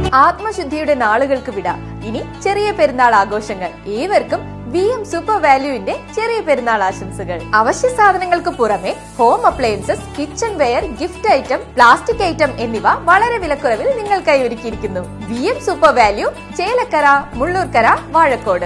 ആത്മശുദ്ധിയുടെ നാളുകൾക്ക് വിട ഇനി ചെറിയ പെരുന്നാൾ ആഘോഷങ്ങൾ ഏവർക്കും വി എം സൂപ്പർ വാല്യൂവിന്റെ ചെറിയ പെരുന്നാൾ ആശംസകൾ അവശ്യ സാധനങ്ങൾക്ക് പുറമെ home appliances kitchen ware gift item plastic item എന്നിവ വളരെ വിലക്കുറവിൽ നിങ്ങൾക്കായി ഒരുക്കിയിരിക്കുന്നു V M super value Chelakkara Mullurkara Vazhakkode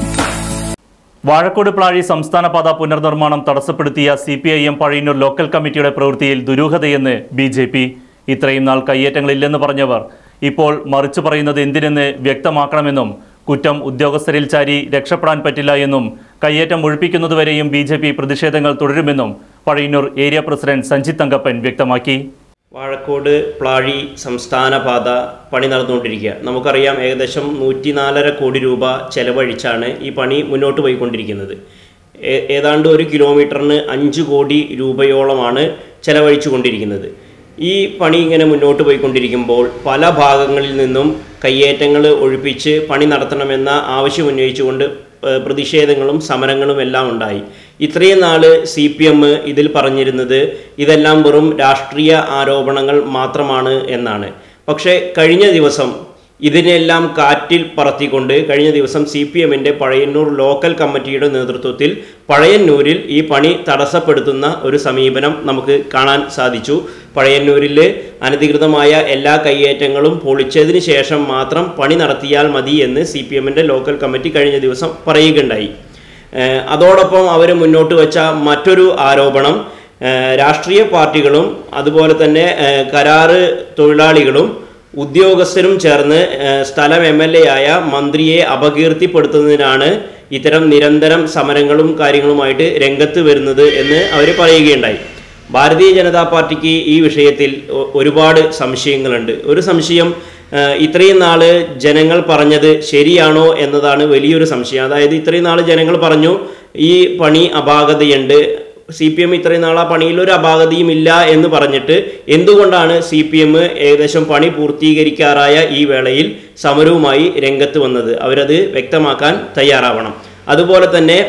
Vazhakkode Plazhi സംസ്ഥാന പാത പുനർനിർമ്മാണം തടസ്സപ്പെടുത്തിയ C P I M Pazhayannur local കമ്മിറ്റിയുടെ പ്രവൃത്തിയിൽ ദുരൂഹതയെന്ന് ബി ജെ പി ഇത്രയും നാൾ കയ്യേറ്റങ്ങളില്ലെന്ന് പറഞ്ഞവർ ഇപ്പോൾ മറിച്ചു പറയുന്നത് എന്തിനെന്ന് വ്യക്തമാക്കണമെന്നും കുറ്റം ഉദ്യോഗസ്ഥരിൽ ചാരി രക്ഷപ്പെടാൻ പറ്റില്ല എന്നും കയ്യേറ്റം ഒഴിപ്പിക്കുന്നതുവരെയും ബി ജെ പി പ്രതിഷേധങ്ങൾ തുടരുമെന്നും പഴയന്നൂർ ഏരിയ പ്രസിഡന്റ് സഞ്ജിത് തങ്കപ്പൻ വ്യക്തമാക്കി വാഴക്കോട് പ്ലാഴി സംസ്ഥാന പാത പണി നടന്നുകൊണ്ടിരിക്കുക നമുക്കറിയാം ഏകദേശം നൂറ്റി നാലര കോടി രൂപ ചെലവഴിച്ചാണ് ഈ പണി മുന്നോട്ട് പോയിക്കൊണ്ടിരിക്കുന്നത് ഏ- ഏതാണ്ട് ഒരു കിലോമീറ്ററിന് അഞ്ച് കോടി രൂപയോളമാണ് ചെലവഴിച്ചു കൊണ്ടിരിക്കുന്നത് ഈ പണി ഇങ്ങനെ മുന്നോട്ട് പോയിക്കൊണ്ടിരിക്കുമ്പോൾ പല ഭാഗങ്ങളിൽ നിന്നും കയ്യേറ്റങ്ങൾ ഒഴിപ്പിച്ച് പണി നടത്തണമെന്ന ആവശ്യം ഉന്നയിച്ചുകൊണ്ട് ഏഹ് പ്രതിഷേധങ്ങളും സമരങ്ങളും എല്ലാം ഉണ്ടായി ഇത്രയും നാള് സി പി എം ഇതിൽ പറഞ്ഞിരുന്നത് ഇതെല്ലാം വെറും രാഷ്ട്രീയ ആരോപണങ്ങൾ മാത്രമാണ് എന്നാണ് പക്ഷേ കഴിഞ്ഞ ദിവസം ഇതിനെല്ലാം കാറ്റിൽ പറത്തിക്കൊണ്ട് കഴിഞ്ഞ ദിവസം സി പി എമ്മിൻ്റെ പഴയന്നൂർ ലോക്കൽ കമ്മിറ്റിയുടെ നേതൃത്വത്തിൽ പഴയന്നൂരിൽ ഈ പണി തടസ്സപ്പെടുത്തുന്ന ഒരു സമീപനം നമുക്ക് കാണാൻ സാധിച്ചു പഴയന്നൂരിൽ അനധികൃതമായ എല്ലാ കയ്യേറ്റങ്ങളും പൊളിച്ചതിന് ശേഷം മാത്രം പണി നടത്തിയാൽ മതി എന്ന് സി പി എമ്മിൻ്റെ ലോക്കൽ കമ്മിറ്റി കഴിഞ്ഞ ദിവസം പറയുകയുണ്ടായി ഏഹ് അതോടൊപ്പം അവർ മുന്നോട്ട് വെച്ച മറ്റൊരു ആരോപണം ഏഹ് രാഷ്ട്രീയ പാർട്ടികളും അതുപോലെ തന്നെ ഏഹ് കരാറ് തൊഴിലാളികളും ഉദ്യോഗസ്ഥരും ചേർന്ന് ഏഹ് സ്ഥലം എം എൽ എ ആയ മന്ത്രിയെ അപകീർത്തിപ്പെടുത്തുന്നതിനാണ് ഇത്തരം നിരന്തരം സമരങ്ങളും കാര്യങ്ങളുമായിട്ട് രംഗത്ത് വരുന്നത് എന്ന് അവർ പറയുകയുണ്ടായി ഭാരതീയ ജനതാ പാർട്ടിക്ക് ഈ വിഷയത്തിൽ ഒ- ഒരുപാട് സംശയങ്ങളുണ്ട് ഒരു സംശയം ആ, ഇത്രയും നാള് ജനങ്ങൾ പറഞ്ഞത് ശരിയാണോ എന്നതാണ് വലിയൊരു സംശയം അതായത് ഇത്രയും നാൾ ജനങ്ങൾ പറഞ്ഞു ഈ പണി അപാകതയുണ്ട് സി പി എം ഇത്രയും നാൾ ആ പണിയിൽ ഒരു അപാകതയും ഇല്ല എന്ന് പറഞ്ഞിട്ട് എന്തുകൊണ്ടാണ് സി പി എം ഏകദേശം പണി പൂർത്തീകരിക്കാറായ ഈ വേളയിൽ സമരവുമായി രംഗത്ത് വന്നത് അവരത് വ്യക്തമാക്കാൻ തയ്യാറാവണം അതുപോലെ തന്നെ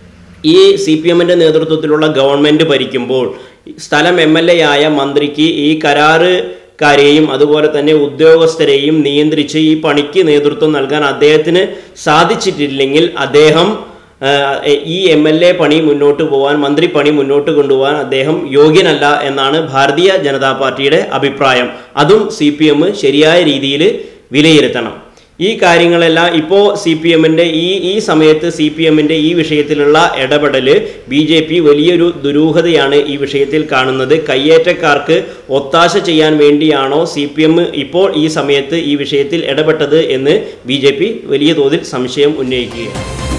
ഈ സി പി എമ്മിൻ്റെ നേതൃത്വത്തിലുള്ള ഗവൺമെൻറ് ഭരിക്കുമ്പോൾ സ്ഥലം എം എൽ എ ആയ മന്ത്രിക്ക് ഈ കരാറുകാരെയും അതുപോലെ തന്നെ ഉദ്യോഗസ്ഥരെയും നിയന്ത്രിച്ച് ഈ പണിക്ക് നേതൃത്വം നൽകാൻ അദ്ദേഹത്തിന് സാധിച്ചിട്ടില്ലെങ്കിൽ അദ്ദേഹം ആ, ഈ എം എൽ എ പണി മുന്നോട്ട് പോകാൻ മന്ത്രി പണി മുന്നോട്ട് കൊണ്ടുപോകാൻ അദ്ദേഹം യോഗ്യനല്ല എന്നാണ് ഭാരതീയ ജനതാ പാർട്ടിയുടെ അഭിപ്രായം അതും സി പി എം ശരിയായ രീതിയിൽ വിലയിരുത്തണം ഈ കാര്യങ്ങളെല്ലാം ഇപ്പോൾ സി പി എമ്മിൻ്റെ ഈ ഈ സമയത്ത് സി പി എമ്മിൻ്റെ ഈ വിഷയത്തിലുള്ള ഇടപെടൽ ബി ജെ പി വലിയൊരു ദുരൂഹതയാണ് ഈ വിഷയത്തിൽ കാണുന്നത് കയ്യേറ്റക്കാർക്ക് ഒത്താശ ചെയ്യാൻ വേണ്ടിയാണോ സി പി എം ഇപ്പോൾ ഈ സമയത്ത് ഈ വിഷയത്തിൽ ഇടപെട്ടത് എന്ന് ബി ജെ പി വലിയ തോതിൽ സംശയം ഉന്നയിക്കുകയാണ്